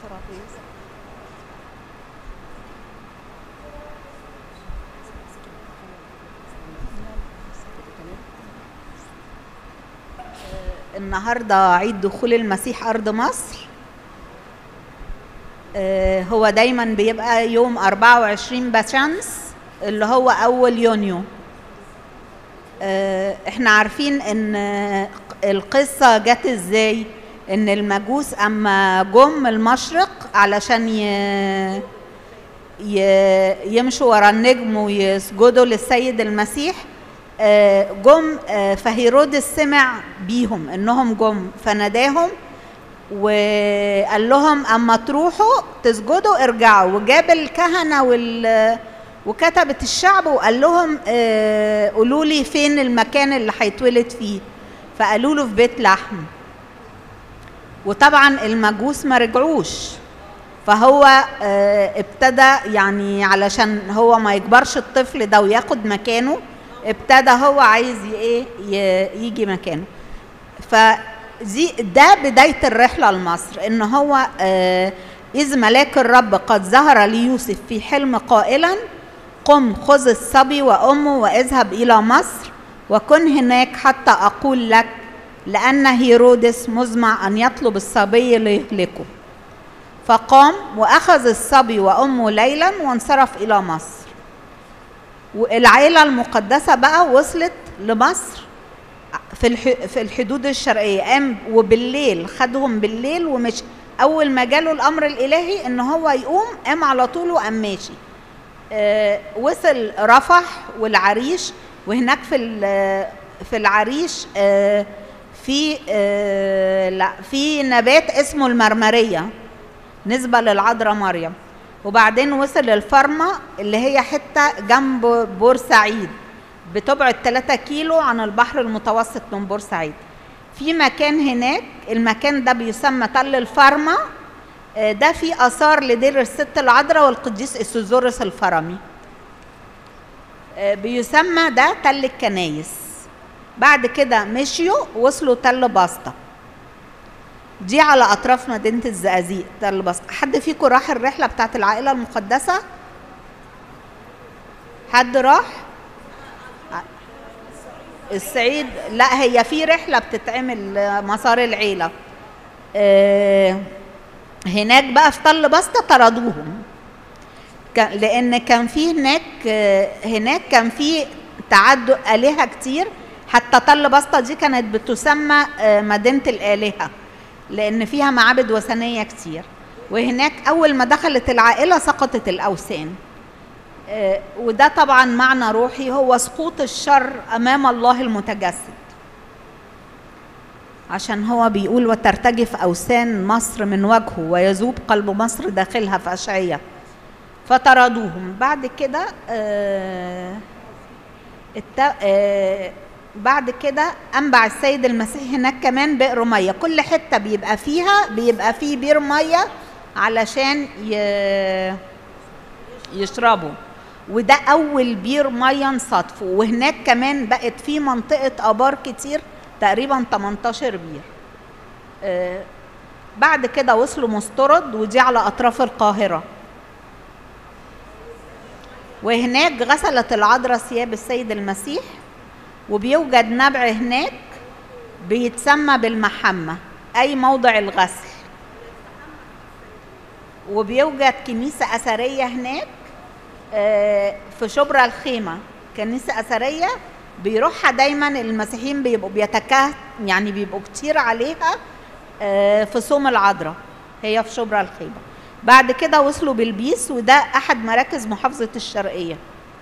النهارده عيد دخول المسيح ارض مصر آه، هو دايما بيبقى يوم 24 بشمس اللي هو اول يونيو آه، احنا عارفين ان القصه جت ازاي ان المجوس اما جم المشرق علشان ي... ي... يمشوا ورا النجم ويسجدوا للسيد المسيح آه، جم آه، فهيرودس سمع بيهم انهم جم فناداهم وقال لهم اما تروحوا تسجدوا ارجعوا وجاب الكهنه وال وكتبت الشعب وقال لهم آه، قولوا لي فين المكان اللي هيتولد فيه فقالوا له في بيت لحم وطبعا المجوس ما رجعوش فهو آه، ابتدى يعني علشان هو ما يكبرش الطفل ده وياخد مكانه ابتدى هو عايز ي- ايه ي- يجي مكانه فدي ده بدايه الرحله لمصر ان هو آه، اذ ملاك الرب قد ظهر ليوسف في حلم قائلا قم خذ الصبي وامه واذهب الى مصر وكن هناك حتى اقول لك لان هيرودس مزمع ان يطلب الصبي ليهلكه فقام واخذ الصبي وامه ليلا وانصرف الى مصر والعيله المقدسه بقى وصلت لمصر في الح- في الحدود الشرقيه قام وبالليل خدهم بالليل ومش اول ما جاله الامر الالهي ان هو يقوم قام على طول وقام ماشي آه، وصل رفح والعريش وهناك في ال- في العريش آه، في آه، لا في نبات اسمه المرمريه نسبه للعذراء مريم وبعدين وصل الفرمة اللي هي حتة جنب بورسعيد بتبعد 3 كيلو عن البحر المتوسط من بورسعيد في مكان هناك المكان ده بيسمى تل الفرمة آه، ده فيه آثار لدير الست العذراء والقديس إسوزورس الفرمي آه، بيسمى ده تل الكنايس بعد كده مشيوا وصلوا تل باسطة دي على اطراف مدينه الزقازيق تل باسطة حد فيكم راح الرحله بتاعت العائله المقدسه حد راح الصعيد لا هي في رحله بتتعمل آه، مسار العيله آه، هناك بقى في تل باسطة طردوهم كان- لان كان في هناك آه، هناك كان في تعدد الهه كتير حتى تل باسطة دي كانت بتسمى آه، مدينه الالهه لان فيها معابد وثنيه كتير وهناك اول ما دخلت العائله سقطت الاوثان آه، وده طبعا معنى روحي هو سقوط الشر امام الله المتجسد عشان هو بيقول وترتجف اوثان مصر من وجهه ويذوب قلب مصر داخلها في اشعياء فطردوهم بعد كده آه الت... آه بعد كده انبع السيد المسيح هناك كمان بئر ميه كل حته بيبقى فيها بيبقى فيه بير ميه علشان ي... يشربوا وده اول بير ميه انصدفوا وهناك كمان بقت في منطقه ابار كتير تقريبا 18 بير آه بعد كده وصلوا مسترد ودي على اطراف القاهره وهناك غسلت العذراء ثياب السيد المسيح وبيوجد نبع هناك بيتسمى بالمحمة أي موضع الغسل وبيوجد كنيسة أثرية هناك آه، في شبرا الخيمة كنيسة أثرية بيروحها دايما المسيحيين بيبقوا بيتكه يعني بيبقوا كتير عليها آه، في صوم العذراء هي في شبرا الخيمة بعد كده وصلوا بلبيس وده أحد مراكز محافظة الشرقية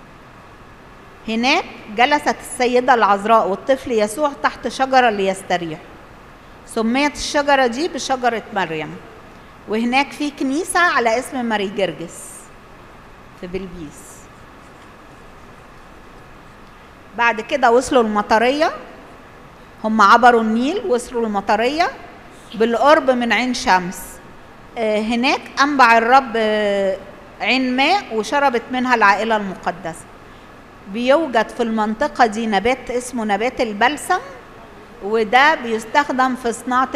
هناك جلست السيدة العذراء والطفل يسوع تحت شجرة ليستريح سميت الشجرة دي بشجرة مريم وهناك في كنيسة على اسم ماري جرجس في بلبيس بعد كده وصلوا المطرية هم عبروا النيل وصلوا المطرية بالقرب من عين شمس آه، هناك أنبع الرب آه، عين ماء وشربت منها العائلة المقدسة بيوجد في المنطقة دي نبات اسمه نبات البلسم وده بيستخدم في صناعة